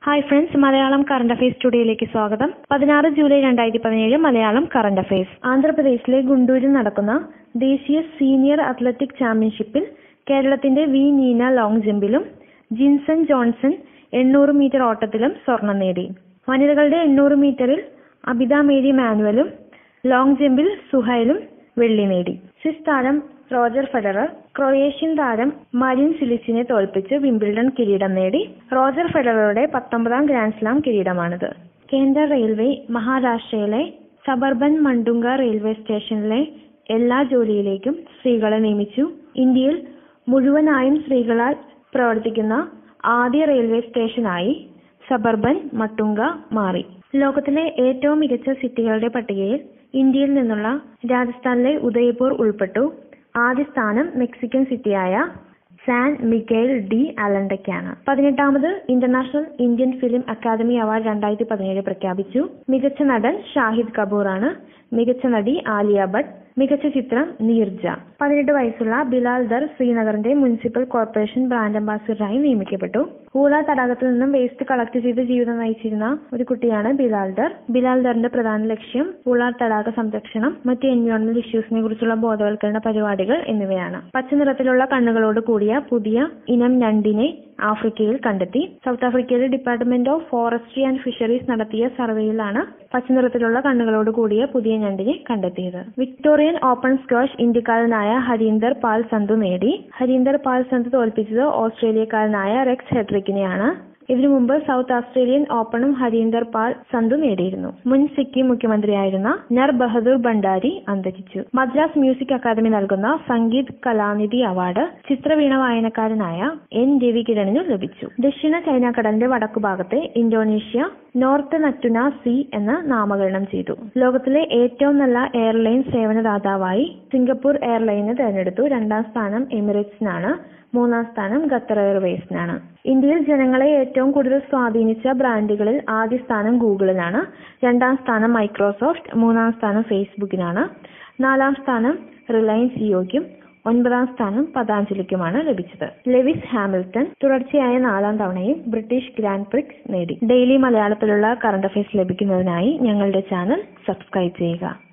hi friends Malayalam current affairs സ്റ്റുഡിയോയിലേക്ക് സ്വാഗതം പതിനാറ് ജൂലൈ രണ്ടായിരത്തി പതിനേഴ് മലയാളം കറണ്ട് അഫയേഴ്സ് ആന്ധ്രാപ്രദേശിലെ ഗുണ്ടൂരിൽ നടക്കുന്ന ദേശീയ സീനിയർ അത്ലറ്റിക് ചാമ്പ്യൻഷിപ്പിൽ കേരളത്തിന്റെ വി നീന ലോങ് ജമ്പിലും ജിൻസൺ ജോൺസൺ എണ്ണൂറ് മീറ്റർ ഓട്ടത്തിലും സ്വർണം നേടി വനിതകളുടെ എണ്ണൂറ് മീറ്ററിൽ അബിത മേരി മാനുവലും ലോങ് ജമ്പിൽ സുഹൈലും വെള്ളി നേടി സ്വിസ് താരം റോജർ ഫെഡറർ ക്രൊയേഷ്യൻ താരം മരിൻ സിലിച്ചിനെ തോൽപ്പിച്ച് വിംബിൾഡൺ കിരീടം നേടി റോജർ ഫെഡററുടെ പത്തൊമ്പതാം ഗ്രാൻഡ് സ്ലാം കിരീടമാണിത് കേന്ദ്ര റെയിൽവേ മഹാരാഷ്ട്രയിലെ സബർബൻ മണ്ടുങ്ക റെയിൽവേ സ്റ്റേഷനിലെ എല്ലാ ജോലിയിലേക്കും സ്ത്രീകളെ നിയമിച്ചു ഇന്ത്യയിൽ മുഴുവനായും സ്ത്രീകളാൽ പ്രവർത്തിക്കുന്ന ആദ്യ റെയിൽവേ സ്റ്റേഷനായി സബർബൻ മട്ടുങ്ക മാറി ലോകത്തിലെ ഏറ്റവും മികച്ച സിറ്റികളുടെ പട്ടികയിൽ ഇന്ത്യയിൽ നിന്നുള്ള രാജസ്ഥാനിലെ ഉദയ്പൂർ ഉൾപ്പെട്ടു ആദ്യ സ്ഥാനം മെക്സിക്കൻ സിറ്റിയായ സാൻ മിഗേൽ ഡി അലണ്ടയ്ക്കാണ് പതിനെട്ടാമത് international Indian film academy award രണ്ടായിരത്തി പതിനേഴ് പ്രഖ്യാപിച്ചു മികച്ച നടൻ ഷാഹിദ് കപൂർ ആണ് മികച്ച നടി ആലിയ ഭട്ട് മികച്ച ചിത്രം നീർജ പതിനെട്ട് വയസ്സുള്ള ബിലാൽ ദർ ശ്രീനഗറിന്റെ മുനിസിപ്പൽ കോർപ്പറേഷൻ ബ്രാൻഡ് അംബാസിഡറായി നിയമിക്കപ്പെട്ടു ഹൂള തടാകത്തിൽ നിന്നും വേസ്റ്റ് കളക്ട് ചെയ്ത് ജീവിതം നയിച്ചിരുന്ന ഒരു കുട്ടിയാണ് ബിലാൽ ദർ ബിലാൽ ദറിന്റെ പ്രധാന ലക്ഷ്യം ഹൂള തടാക സംരക്ഷണം മറ്റ് എൻവയോൺമെന്റ് ഇഷ്യൂസിനെ കുറിച്ചുള്ള ബോധവൽക്കരണ പരിപാടികൾ എന്നിവയാണ് പച്ച നിറത്തിലുള്ള കണ്ണുകളോട് കൂടിയ പുതിയ ഇനം ഞണ്ടിനെ ആഫ്രിക്കയിൽ കണ്ടെത്തി സൗത്ത് ആഫ്രിക്കയിലെ department of forestry and fisheries നടത്തിയ സർവേയിലാണ് പച്ചനിറത്തിലുള്ള കണ്ണുകളോട് കൂടിയ പുതിയ ഞണ്ടിനെ കണ്ടെത്തിയത് വിക്ടോറിയൻ ഓപ്പൺ സ്ക്വാഷ് ഇന്ത്യക്കാരനായ ഹരീന്ദർ പാൽ സന്ധു നേടി ഹരീന്ദർ പാൽ സന്ധു തോൽപ്പിച്ചത് ഓസ്ട്രേലിയക്കാരനായ റെക്സ് ഹെഡ്രിക്കിനെയാണ് ഇതിനു മുമ്പ് സൗത്ത് ഓസ്ട്രേലിയൻ ഓപ്പണും ഹരീന്ദർ പാൽ സന്ധു നേടിയിരുന്നു മുൻ സിക്കിം മുഖ്യമന്ത്രിയായിരുന്ന നർ ബഹദൂർ ഭണ്ഡാരി അന്തരിച്ചു മദ്രാസ് മ്യൂസിക് അക്കാദമി നൽകുന്ന സംഗീത് കലാനിധി അവാർഡ് ചിത്രവീണ വായനക്കാരനായ എൻ രവികിരണിനു ലഭിച്ചു ദക്ഷിണ ചൈനാക്കടലിന്റെ വടക്കുഭാഗത്തെ ഇന്തോനേഷ്യ നോർത്ത് നറ്റുന സി എന്ന് നാമകരണം ചെയ്തു ലോകത്തിലെ ഏറ്റവും നല്ല എയർലൈൻ സേവനദാതാവായി സിംഗപ്പൂർ എയർലൈനെ തെരഞ്ഞെടുത്തു രണ്ടാം സ്ഥാനം എമിറേറ്റ്സിനാണ് മൂന്നാം സ്ഥാനം ഖത്തർ എയർവേസിനാണ് ഇന്ത്യയിൽ ജനങ്ങളെ ഏറ്റവും കൂടുതൽ സ്വാധീനിച്ച ബ്രാൻഡുകളിൽ ആദ്യ സ്ഥാനം ഗൂഗിളിനാണ് രണ്ടാം സ്ഥാനം മൈക്രോസോഫ്റ്റ് മൂന്നാം സ്ഥാനം ഫേസ്ബുക്കിനാണ് നാലാം സ്ഥാനം റിലയൻസ് ജിയോയ്ക്കും ഒൻപതാം സ്ഥാനം പതാഞ്ജലിക്കുമാണ് ലഭിച്ചത് ലെവിസ് ഹാമിൽട്ടൺ തുടർച്ചയായ നാലാം തവണയും ബ്രിട്ടീഷ് ഗ്രാൻഡ് പ്രിക്സ് നേടി ഡെയിലി മലയാളത്തിലുള്ള കറണ്ട് അഫയേഴ്സ് ലഭിക്കുന്നതിനായി ഞങ്ങളുടെ ചാനൽ സബ്സ്ക്രൈബ് ചെയ്യുക